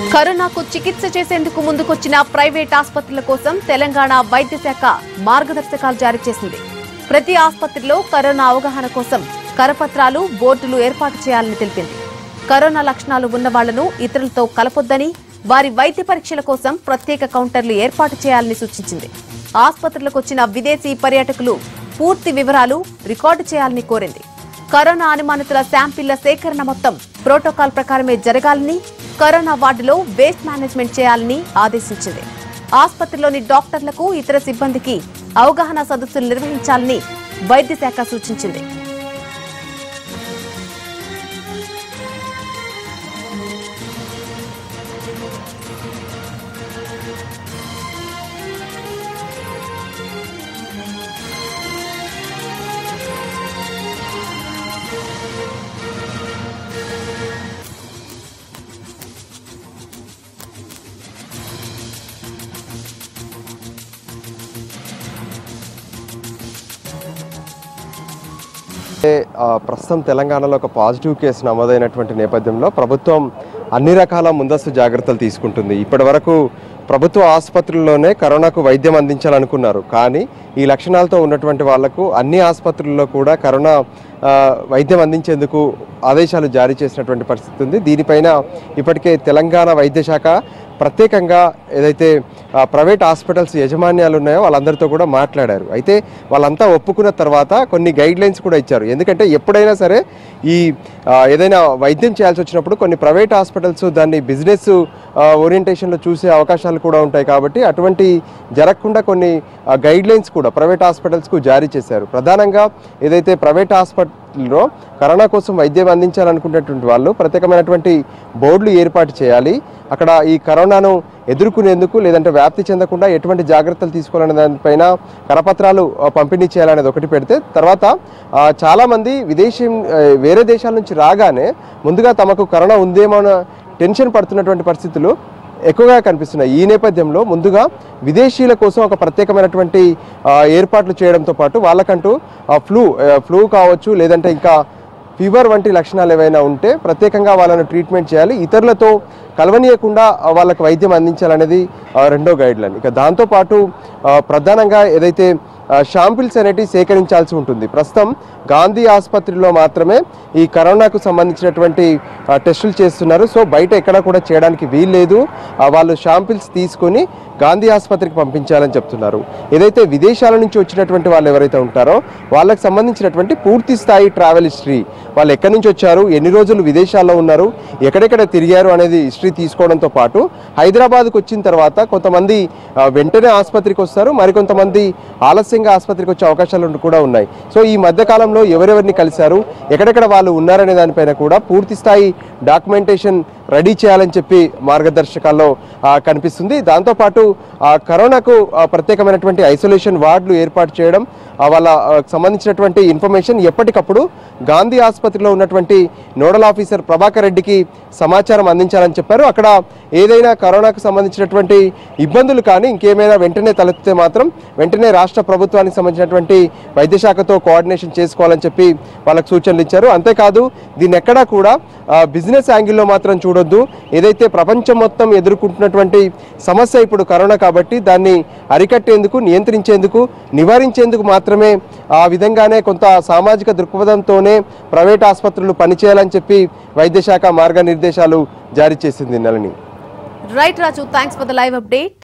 కరోనాకు చికిత్స చేసేందుకు ముందుకొచ్చిన ప్రైవేట్ ఆసుపత్రుల కోసం తెలంగాణ వైద్య శాఖ మార్గదర్శకాలు జారీ చేసింది ప్రతి ఆసుపత్రిలో కరోనా అవగాహన కోసం కరపత్రాలు బోర్డులు ఏర్పాటు చేయాలని తెలిపింది కరోనా లక్షణాలు ఉన్న వాళ్లను ఇతరులతో కలపొద్దని వారి వైద్య పరీక్షల కోసం ప్రత్యేక కౌంటర్లు ఏర్పాటు చేయాలని సూచించింది ఆసుపత్రులకు వచ్చిన విదేశీ పర్యాటకులు పూర్తి వివరాలు రికార్డు చేయాలని కోరింది కరోనా అనుమానితుల శాంపిళ్ల సేకరణ మొత్తం ప్రోటోకాల్ ప్రకారమే జరగాలని కరోనా వార్డులో వేస్ట్ మేనేజ్మెంట్ చేయాలని ఆదేశించింది ఆసుపత్రిలోని డాక్టర్లకు ఇతర సిబ్బందికి అవగాహన సదస్సులు నిర్వహించాలని వైద్య శాఖ సూచించింది అంటే, ఆ, ప్రస్తుతం తెలంగాణలో ఒక పాజిటివ్ కేసు నమోదైనటువంటి నేపథ్యంలో ప్రభుత్వం అన్ని రకాల ముందస్తు జాగ్రత్తలు తీసుకుంటుంది ఇప్పటి వరకు ప్రభుత్వ ఆసుపత్రుల్లోనే కరోనాకు వైద్యం అందించాలనుకున్నారు కానీ ఈ లక్షణాలతో ఉన్నటువంటి వాళ్లకు అన్ని ఆసుపత్రుల్లో కూడా కరోనా ఆ, వైద్యం అందించేందుకు ఆదేశాలు జారీ చేసినటువంటి పరిస్థితి ఉంది దీనిపైన ఇప్పటికే తెలంగాణ వైద్య శాఖ ప్రత్యేకంగా ఏదైతే ఆ, ప్రైవేట్ హాస్పిటల్స్ యజమాన్యాలు ఉన్నాయో వాళ్ళందరితో కూడా మాట్లాడారు అయితే వాళ్ళంతా ఒప్పుకున్న తర్వాత కొన్ని గైడ్ లైన్స్ కూడా ఇచ్చారు ఎందుకంటే ఎప్పుడైనా సరే ఈ ఆ, ఏదైనా వైద్యం చేయాల్సి వచ్చినప్పుడు కొన్ని ప్రైవేట్ హాస్పిటల్స్ దాన్ని బిజినెస్ ఓరియంటేషన్లో చూసే అవకాశాలు కూడా ఉంటాయి కాబట్టి అటువంటి జరగకుండా కొన్ని గైడ్ లైన్స్ కూడా ప్రైవేట్ హాస్పిటల్స్కు జారీ చేశారు ప్రధానంగా ఏదైతే ప్రైవేట్ హాస్పిటల్లో కరోనా కోసం వైద్యం అందించాలనుకునేటువంటి వాళ్ళు ప్రత్యేకమైనటువంటి బోర్డులు ఏర్పాటు చేయాలి అక్కడ ఈ కరోనాను ఎదుర్కొనేందుకు లేదంటే వ్యాప్తి చెందకుండా ఎటువంటి జాగ్రత్తలు తీసుకోవాలనే దానిపైన కరపత్రాలు ఆ, పంపిణీ చేయాలనేది ఒకటి పెడితే తర్వాత ఆ, చాలామంది విదేశీ ఆ, వేరే దేశాల నుంచి రాగానే ముందుగా తమకు కరోనా ఉందేమో అన్న టెన్షన్ పడుతున్నటువంటి పరిస్థితులు ఎక్కువగా కనిపిస్తున్నాయి ఈ నేపథ్యంలో ముందుగా విదేశీయుల కోసం ఒక ప్రత్యేకమైనటువంటి ఆ, ఏర్పాట్లు చేయడంతో పాటు వాళ్ళకంటూ ఆ, ఫ్లూ ఆ, ఫ్లూ కావచ్చు లేదంటే ఇంకా ఫీవర్ వంటి లక్షణాలు ఏవైనా ఉంటే ప్రత్యేకంగా వాళ్ళను ట్రీట్మెంట్ చేయాలి ఇతరులతో కలవనీయకుండా ఆ, వాళ్ళకి వైద్యం అందించాలనేది ఆ, రెండో గైడ్ లైన్ ఇక దాంతోపాటు ఆ, ప్రధానంగా ఏదైతే షాంపిల్స్ అనేటివి సేకరించాల్సి ఉంటుంది ప్రస్తుతం గాంధీ ఆసుపత్రిలో మాత్రమే ఈ కరోనాకు సంబంధించినటువంటి ఆ, టెస్టులు చేస్తున్నారు సో బయట ఎక్కడ కూడా చేయడానికి వీల్లేదు ఆ, వాళ్ళు షాంపిల్స్ తీసుకొని గాంధీ ఆసుపత్రికి పంపించాలని చెప్తున్నారు ఏదైతే విదేశాల నుంచి వచ్చినటువంటి వాళ్ళు ఎవరైతే ఉంటారో వాళ్ళకి సంబంధించినటువంటి పూర్తి స్థాయి ట్రావెల్ హిస్టరీ వాళ్ళు ఎక్కడి నుంచి వచ్చారు ఎన్ని రోజులు విదేశాల్లో ఉన్నారు ఎక్కడెక్కడ తిరిగారు అనేది హిస్టరీ తీసుకోవడంతో పాటు హైదరాబాద్కు వచ్చిన తర్వాత కొంతమంది ఆ, వెంటనే ఆసుపత్రికి వస్తారు మరికొంతమంది ఆలస్యంగా ఆసుపత్రికి వచ్చే అవకాశాలు కూడా ఉన్నాయి సో ఈ మధ్య కాలంలో ఎవరెవరిని కలిశారు ఎక్కడెక్కడ వాళ్ళు ఉన్నారనే దానిపైన కూడా పూర్తి స్థాయి డాక్యుమెంటేషన్ రెడీ చేయాలని చెప్పి మార్గదర్శకాల్లో ఆ, కనిపిస్తుంది దాంతోపాటు ఆ, కరోనాకు ఆ, ప్రత్యేకమైనటువంటి ఐసోలేషన్ వార్డులు ఏర్పాటు చేయడం ఆ, వాళ్ళ ఆ, సంబంధించినటువంటి ఇన్ఫర్మేషన్ ఎప్పటికప్పుడు గాంధీ ఆసుపత్రిలో ఉన్నటువంటి నోడల్ ఆఫీసర్ ప్రభాకర్ రెడ్డికి సమాచారం అందించాలని చెప్పారు అక్కడ ఏదైనా కరోనాకు సంబంధించినటువంటి ఇబ్బందులు కానీ ఇంకేమైనా వెంటనే తలెత్తితే మాత్రం వెంటనే రాష్ట్ర ప్రభుత్వానికి సంబంధించినటువంటి వైద్య శాఖతో కోఆర్డినేషన్ చేసుకోవాలని చెప్పి వాళ్ళకు సూచనలు ఇచ్చారు అంతేకాదు దీన్ని ఎక్కడా కూడా ఆ, బిజినెస్ యాంగిల్లో మాత్రం చూడొద్దు ఏదైతే ప్రపంచం మొత్తం ఎదుర్కొంటున్నటువంటి సమస్య ఇప్పుడు కరోనా కాబట్టి దాన్ని అరికట్టేందుకు నియంత్రించేందుకు నివారించేందుకు మాత్రమే ఆ విధంగానే కొంత సామాజిక దృక్పథంతోనే ప్రైవేట్ ఆసుపత్రులు పనిచేయాలని చెప్పి వైద్య శాఖ మార్గనిర్దేశాలు జారీ చేసింది నెలని right Raju thanks for the live update